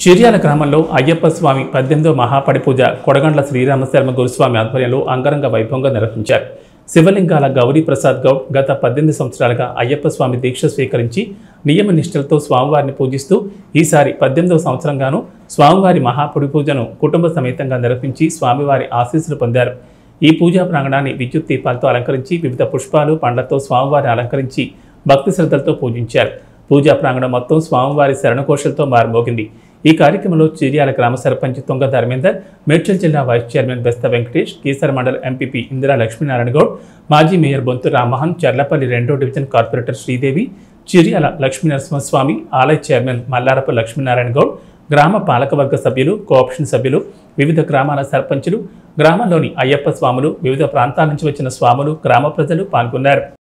చిర్యాల గ్రామంలో అయ్యప్ప స్వామి పద్దెనిమిదో మహాపడి పూజ కొడగండ్ల శ్రీరామశర్మ గురుస్వామి ఆధ్వర్యంలో అంగరంగ వైభవంగా నిర్వహించారు శివలింగాల గౌరీ ప్రసాద్ గౌడ్ గత పద్దెనిమిది సంవత్సరాలుగా అయ్యప్ప స్వామి దీక్ష స్వీకరించి నియమ నిష్ఠలతో స్వామివారిని పూజిస్తూ ఈసారి పద్దెనిమిదవ సంవత్సరంగాను స్వామివారి మహాపొడి పూజను కుటుంబ సమేతంగా నిర్వహించి స్వామివారి ఆశీస్సులు పొందారు ఈ పూజా ప్రాంగణాన్ని విద్యుత్ దీపాలతో అలంకరించి వివిధ పుష్పాలు పండ్లతో స్వామివారిని అలంకరించి భక్తి శ్రద్ధలతో పూజించారు పూజా ప్రాంగణం మొత్తం స్వామివారి శరణఘోషలతో మారుమోగింది ఈ కార్యక్రమంలో చిర్యాల గ్రామ సర్పంచ్ తుంగ ధర్మేందర్ మేడ్చల్ జిల్లా vice chairman Bestha Venkatesh Keesara mandal MPP Indira Lakshminarayana Goud మాజీ మేయర్ బొంతు రామ్మోహన్ చర్లపల్లి రెండో డివిజన్ కార్పొరేటర్ శ్రీదేవి చిర్యాల లక్ష్మీనరసింహస్వామి ఆలయ చైర్మన్ మల్లారపు లక్ష్మీనారాయణ గౌడ్ గ్రామ పాలకవర్గ సభ్యులు కోఆప్షన్ సభ్యులు వివిధ గ్రామాల సర్పంచులు గ్రామంలోని అయ్యప్ప స్వాములు వివిధ ప్రాంతాల నుంచి వచ్చిన స్వాములు గ్రామ ప్రజలు పాల్గొన్నారు